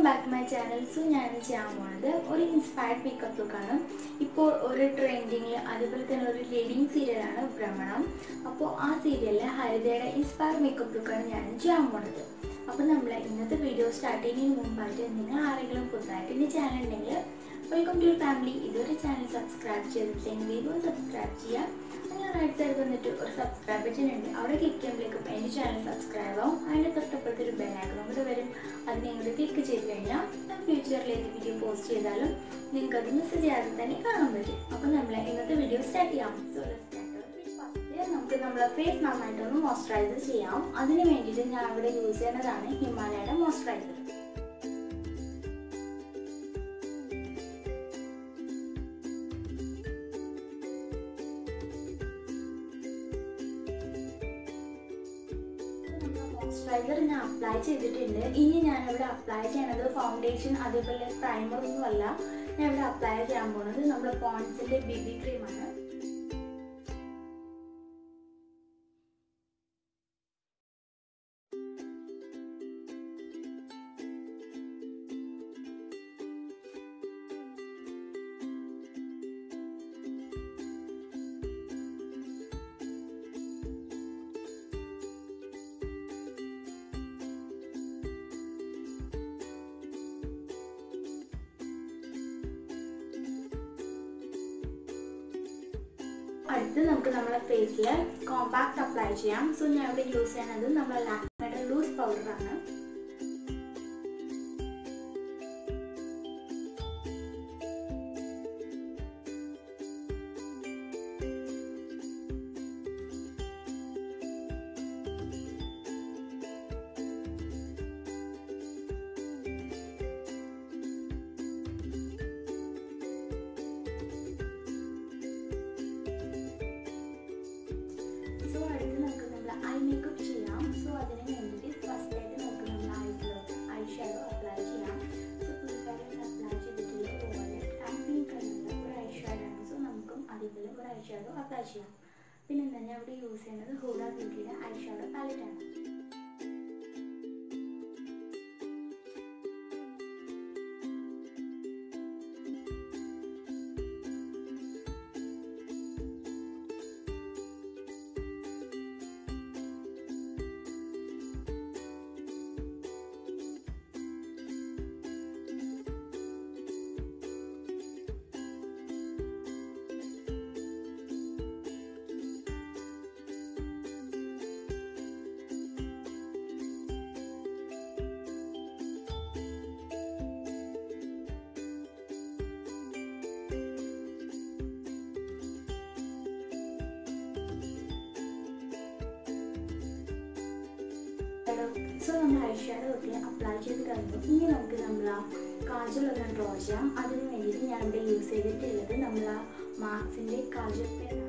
back to my channel so ഞാൻ ചെയ്യാൻ പോകുന്നത് ഒരു ഇൻസ്പയർഡ് മേക്കപ്പ് ലുക്കാണ് ഇപ്പോൾ ഒരു ട്രെൻഡിങ്ങിൽ അതുപോലെ തന്നെ ഒരു ലീഡിങ് സീരിയലാണ് ഭ്രമണം അപ്പോൾ ആ സീരിയലിൽ ഹരിതയുടെ ഇൻസ്പയർഡ് മേക്കപ്പ് ലുക്കാണ് ഞാൻ ചെയ്യാൻ പോകുന്നത് അപ്പോൾ നമ്മൾ ഇന്നത്തെ വീഡിയോ സ്റ്റാർട്ട് ചെയ്യുന്നതിന് മുമ്പായിട്ട് നിങ്ങൾ ആരെങ്കിലും പുതുതായിട്ട് എൻ്റെ ചാനൽ ഉണ്ടെങ്കിൽ വെൽക്കം ടു ഫാമിലി ഇതുവരെ ചാനൽ സബ്സ്ക്രൈബ് ചെയ്തിട്ടില്ലെങ്കിൽ വേഗം സബ്സ്ക്രൈബ് ചെയ്യാം അങ്ങനെ റൈറ്റ് സൈഡ് വന്നിട്ട് ഒരു സബ്സ്ക്രൈബ് ബട്ടൺ ഉണ്ട് അവിടെ ക്ലിക്ക് ചെയ്യുമ്പോഴേക്കും എൻ്റെ ചാനൽ സബ്സ്ക്രൈബ് ആവും അതിൻ്റെ തൊട്ടപ്പുറത്ത് ഒരു ബെല്ലൈക്കൺ കൂടെ വരും അത് നിങ്ങൾ ക്ലിക്ക് ചെയ്ത് കഴിഞ്ഞാൽ ഞാൻ ഫ്യൂച്ചറിൽ ഏത് വീഡിയോ പോസ്റ്റ് ചെയ്താലും നിങ്ങൾക്ക് അത് മിസ് ചെയ്യാതെ തന്നെ കാണാൻ പറ്റും അപ്പോൾ നമ്മൾ ഇന്നത്തെ വീഡിയോ സ്റ്റാർട്ട് ചെയ്യാം സോ ഫസ്റ്റ് നമുക്ക് നമ്മളെ ഫേസ് നന്നായിട്ടൊന്ന് മോയ്സ്ചറൈസർ ചെയ്യാം അതിന് വേണ്ടിയിട്ട് ഞാൻ ഇവിടെ യൂസ് ചെയ്യുന്നതാണ് ഹിമാലയയുടെ മോയ്സ്ചറൈസർ മോയ്സ്ചറൈസർ ഞാൻ അപ്ലൈ ചെയ്തിട്ടുണ്ട് ഇനി ഞാൻ ഇവിടെ അപ്ലൈ ചെയ്യണത് ഫൗണ്ടേഷൻ അതേപോലെ പ്രൈമർ ഒന്നും അല്ല ഞാൻ ഇവിടെ അപ്ലൈ ചെയ്യാൻ പോകുന്നത് നമ്മുടെ പോൺസിന്റെ ബി ബി ക്രീമാണ് അടുത്ത് നമുക്ക് നമ്മുടെ ഫേസിൽ കോമ്പാക്ട് അപ്ലൈ ചെയ്യാം സോ ഞാൻ ഇവിടെ യൂസ് ചെയ്യുന്നത് നമ്മുടെ ലാക്മയുടെ ലൂസ് പൗഡറാണ് സോ അടുത്ത് നമുക്ക് നമ്മൾ ഐ മേക്കപ്പ് ചെയ്യാം സോ അതിന് വേണ്ടിയിട്ട് ഫസ്റ്റ് ആയിട്ട് നമുക്ക് നമ്മൾ ഐസിലോട്ട് ഐ ഷാഡോ അപ്ലൈ ചെയ്യാം സോ പുതുക്കായിട്ട് അപ്ലൈ ചെയ്തിട്ടുള്ള വോലറ്റ് ആൻഡ് പിങ്ക് കളറുള്ള ഒരു ഐ ഷാഡോ ആണ് സോ നമുക്കും അതേപോലെ ഒരു ഐ ഷാഡോ അപ്ലൈ ചെയ്യാം പിന്നെ എന്താ ഞാൻ ഇവിടെ യൂസ് ചെയ്യുന്നത് ഹൂഡ ബ്യൂട്ടിയുടെ ഐ ഷാഡോ പാലറ്റാണ് സോ നമ്മൾ ഐ ഷാഡോ ഒക്കെ അപ്ലൈ ചെയ്ത് കഴിഞ്ഞു ഇനി നമുക്ക് നമ്മൾ ആ കാജൽ ഒന്ന് ഡ്രോ ചെയ്യാം അതിന് വേണ്ടിയിട്ട് ഞാൻ ഇവിടെ യൂസ് ചെയ്തിട്ടുള്ളത് നമ്മൾ ആ മാർക്സിൻ്റെ കാജൽ പെന്നാണ്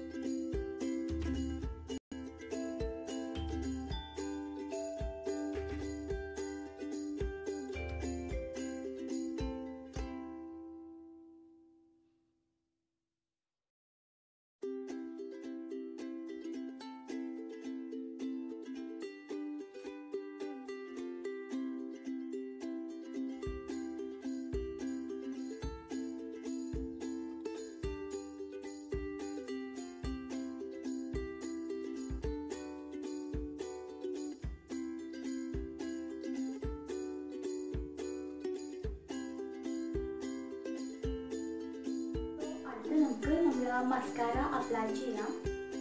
അടുത്ത് നമുക്ക് നമ്മൾ മസ്കാര അപ്ലൈ ചെയ്യാം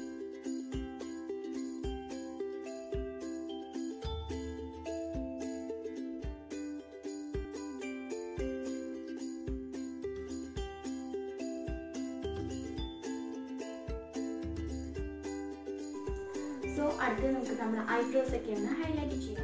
സോ അടുത്ത് നമുക്ക് നമ്മൾ ഐബ്രോസ് ഒക്കെ ഒന്ന് ഹൈലൈറ്റ് ചെയ്യാം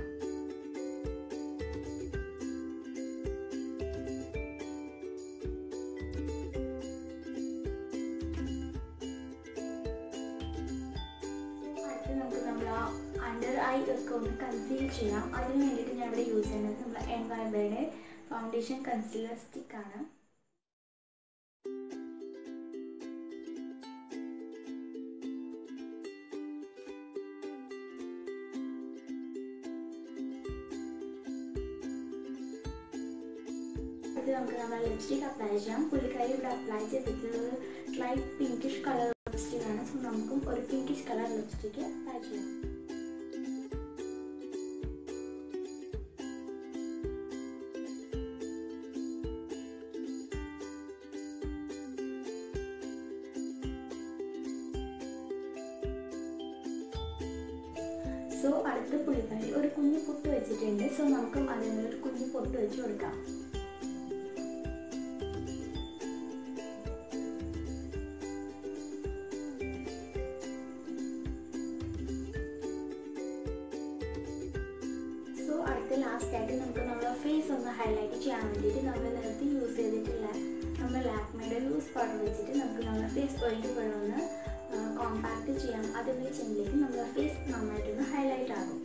അടുത്ത് നമുക്ക് നമ്മൾ ആ അണ്ടർ ഐ ഒക്കെ ഒന്ന് കൺസീൽ ചെയ്യാം അതിന് വേണ്ടിയിട്ട് ഞാൻ ഇവിടെ യൂസ് ചെയ്യുന്നത് നമ്മൾ എൻ വൈബയുടെ ഫൗണ്ടേഷൻ കൺസീലർ സ്റ്റിക്ക് ആണ് അടുത്ത് നമുക്ക് നമ്മുടെ ലിപ്സ്റ്റിക് അപ്ലൈ ചെയ്യാം പുള്ളിക്കാരി ഇവിടെ അപ്ലൈ ചെയ്തിട്ടുള്ളത് ലൈറ്റ് പിങ്കിഷ് കളർ ലിപ്സ്റ്റിക് ആണ് സോ നമുക്കും ഒരു പിങ്കിഷ് കളർ ലിപ്സ്റ്റിക് അപ്ലൈ ചെയ്യാം സോ അടുത്ത പുള്ളിക്കാരി ഒരു കുഞ്ഞു പൊട്ട് വെച്ചിട്ടുണ്ട് സോ നമുക്കും അതിനുള്ള ഒരു കുഞ്ഞു പൊട്ട് വെച്ച് കൊടുക്കാം സോ അടുത്ത ലാസ്റ്റ് ആയിട്ട് നമുക്ക് നമ്മുടെ ഫേസ് ഒന്ന് ഹൈലൈറ്റ് ചെയ്യാൻ വേണ്ടിയിട്ട് നമ്മൾ നേരത്തെ യൂസ് ചെയ്തിട്ടുള്ള നമ്മൾ ലാക്മേയുടെ ലൂസ് പൗഡർ വെച്ചിട്ട് നമുക്ക് നമ്മുടെ ഫേസ് പോയിന്റ് ഇവിടെ ഒന്ന് കോമ്പാക്ട് ചെയ്യാം അതുപോലെ ചെയ്യുമ്പോഴേക്കും നമ്മുടെ ഫേസ് നന്നായിട്ടൊന്ന് ഹൈലൈറ്റ് ആകും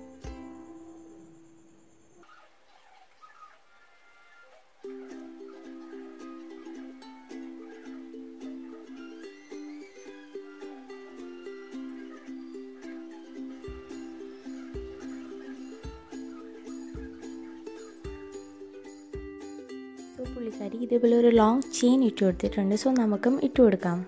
സോ പുള്ളിക്കാരി ഇതേപോലെ ഒരു ലോങ് ചെയിൻ ഇട്ട് കൊടുത്തിട്ടുണ്ട് സോ നമുക്കും ഇട്ട് കൊടുക്കാം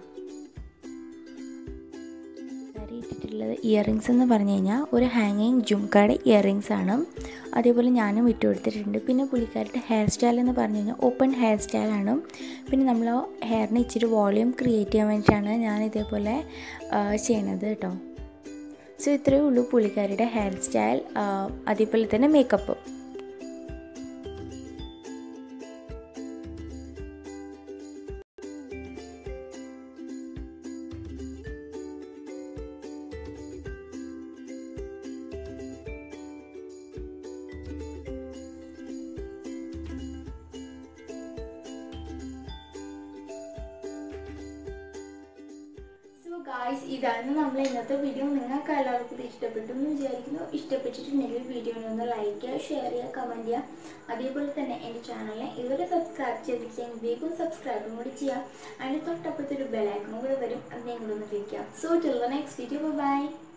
പുള്ളിക്കാരി ഇട്ടിട്ടുള്ളത് ഇയറിങ്സ് എന്ന് പറഞ്ഞു കഴിഞ്ഞാൽ ഒരു ഹാങ്ങിങ് ജുംക്കയുടെ ഇയറിങ്സ് ആണ് അതേപോലെ ഞാനും ഇട്ട് കൊടുത്തിട്ടുണ്ട് പിന്നെ പുള്ളിക്കാരുടെ ഹെയർ സ്റ്റൈൽ എന്ന് പറഞ്ഞു കഴിഞ്ഞാൽ ഓപ്പൺ ഹെയർ സ്റ്റൈലാണ് പിന്നെ നമ്മൾ ഹെയറിന് ഇച്ചിരി വോളിയൂം ക്രിയേറ്റ് ചെയ്യാൻ വേണ്ടിയിട്ടാണ് ഞാൻ ഇതേപോലെ ചെയ്യണത് കേട്ടോ സോ ഇത്രയേ ഉള്ളൂ പുള്ളിക്കാരിയുടെ ഹെയർ സ്റ്റൈൽ അതേപോലെ തന്നെ മേക്കപ്പ് സോ ഗായ്സ് ഇതാണ് നമ്മൾ ഇന്നത്തെ വീഡിയോ നിങ്ങൾക്ക് എല്ലാവർക്കും ഇഷ്ടപ്പെട്ടു എന്ന് വിചാരിക്കുന്നു ഇഷ്ടപ്പെട്ടിട്ടുണ്ടെങ്കിൽ വീഡിയോനെ ഒന്ന് ലൈക്ക് ചെയ്യുക ഷെയർ ചെയ്യുക കമൻറ്റ് ചെയ്യുക അതേപോലെ തന്നെ എൻ്റെ ചാനലിനെ ഇതുവരെ സബ്സ്ക്രൈബ് ചെയ്തിട്ടില്ലെങ്കിൽ വേഗം സബ്സ്ക്രൈബും കൂടി ചെയ്യുക അതിൻ്റെ തൊട്ടപ്പുറത്തൊരു ബെലൈക്കണും കൂടെ വരും അത് നിങ്ങളൊന്ന് ക്ലിക്ക് ചെയ്യാം so till the next video by